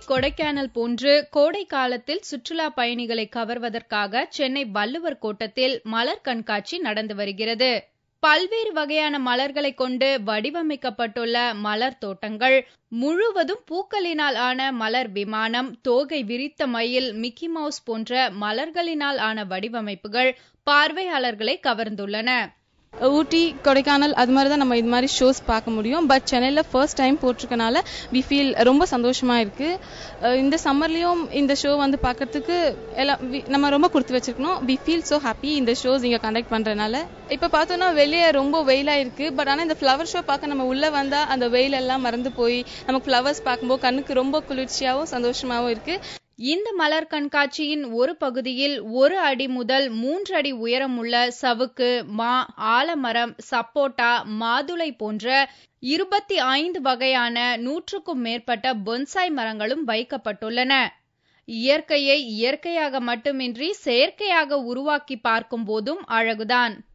கொடைக்கானல் போன்று கோடை காலத்தில் சுற்றுலா பயணிகளை கவர்வதற்காக சென்னை வள்ளுவர் கோட்டத்தில் மலர் கண்காட்சி நடந்து வருகிறது பல்வேறு வகையான மலர்களை கொண்டு வடிவமைக்கப்பட்டுள்ள மலர் தோட்டங்கள் முழுவதும் பூக்களினால் ஆன மலர் விமானம் தோகை விரித்த மயில் மிக்கி மவுஸ் போன்ற மலர்களினால் ஆன வடிவமைப்புகள் பார்வையாளர்களை கவர்ந்துள்ளன ஊட்டி கொடைக்கானல் அது மாதிரி தான் நம்ம இது மாதிரி ஷோஸ் பார்க்க முடியும் பட் சென்னையில் ஃபர்ஸ்ட் டைம் போட்டிருக்கனால வி ஃபீல் ரொம்ப சந்தோஷமாக இருக்குது இந்த சம்மர்லேயும் இந்த ஷோ வந்து பார்க்கறதுக்கு எல்லாம் we- நம்ம ரொம்ப கொடுத்து வச்சிருக்கணும் வி ஃபீல் ஸோ ஹாப்பி இந்த ஷோஸ் இங்கே கண்டக்ட் பண்ணுறதுனால இப்போ பார்த்தோன்னா வெளியே ரொம்ப வெயிலாக இருக்குது பட் ஆனால் இந்த ஃப்ளவர் ஷோ பார்க்க நம்ம உள்ளே வந்தால் அந்த வெயில் எல்லாம் மறந்து போய் நமக்கு ஃப்ளவர்ஸ் பார்க்கும்போது கண்ணுக்கு ரொம்ப குளிர்ச்சியாகவும் சந்தோஷமாகவும் இருக்குது இந்த மலர் கண்காட்சியின் ஒரு பகுதியில் ஒரு அடி முதல் மூன்று அடி உயரமுள்ள சவுக்கு மா ஆலமரம் சப்போட்டா மாதுளை போன்ற இருபத்தி ஐந்து வகையான நூற்றுக்கும் மேற்பட்ட பொன்சாய் மரங்களும் வைக்கப்பட்டுள்ளன இயற்கையை இயற்கையாக மட்டுமின்றி செயற்கையாக உருவாக்கி பார்க்கும் போதும் அழகுதான்